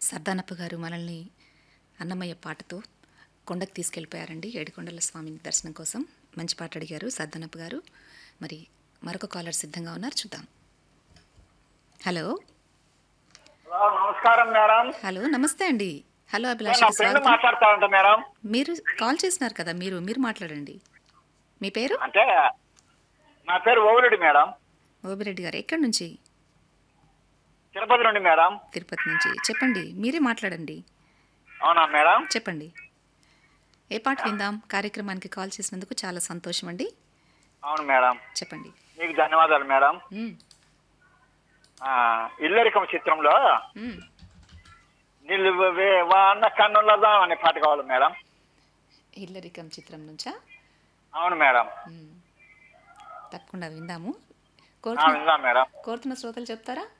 సర్దానప్ప గారు మనల్ని అన్నమయ్య పాటతో కొండకు తీసుకెళ్ళిపోయారండి ఏడుకొండల స్వామిని దర్శనం కోసం మంచి పాట అడిగారు సర్దానప్ప గారు మరి మరొక కాలర్ సిద్ధంగా ఉన్నారు చూద్దాం హలో హలో నమస్కారం మేడం హలో నమస్తే అండి హలో నేను అభిలాష నా ఫ్రెండ్ మాట్లాడుతా ఉంటా మేడం మీరు కాల్ చేసినారు కదా మీరు మీరు మాట్లాడండి మీ పేరు అంటే నా పేరు ఓవిరెడ్డి మేడం ఓబిరెడ్డి గారు ఎక్కడి నుంచి తిరుపతి నుండి మేడం తిరుపతి నుంచి చెప్పండి మీరే మాట్లాడండి అవునా మేడం చెప్పండి ఏ పాట విందాం కార్యక్రమానికి కాల్ చేసినందుకు చాలా సంతోషం అండి అవును మేడం చెప్పండి మీకు ధన్యవాదాలు మేడం మ్మ్. ఆ, ఇల్లరికం చిత్రంలో మ్మ్. నిలువవే వాన కన్నులదా అనే పాట కావాలి మేడం ఇల్లరికం చిత్రం నుంచా అవును మేడం మ్మ్. తప్పకుండా విందాము ఆ, కోరుతున్న విందాం మేడం కోరుతున్న శ్రోతలు చెప్తారా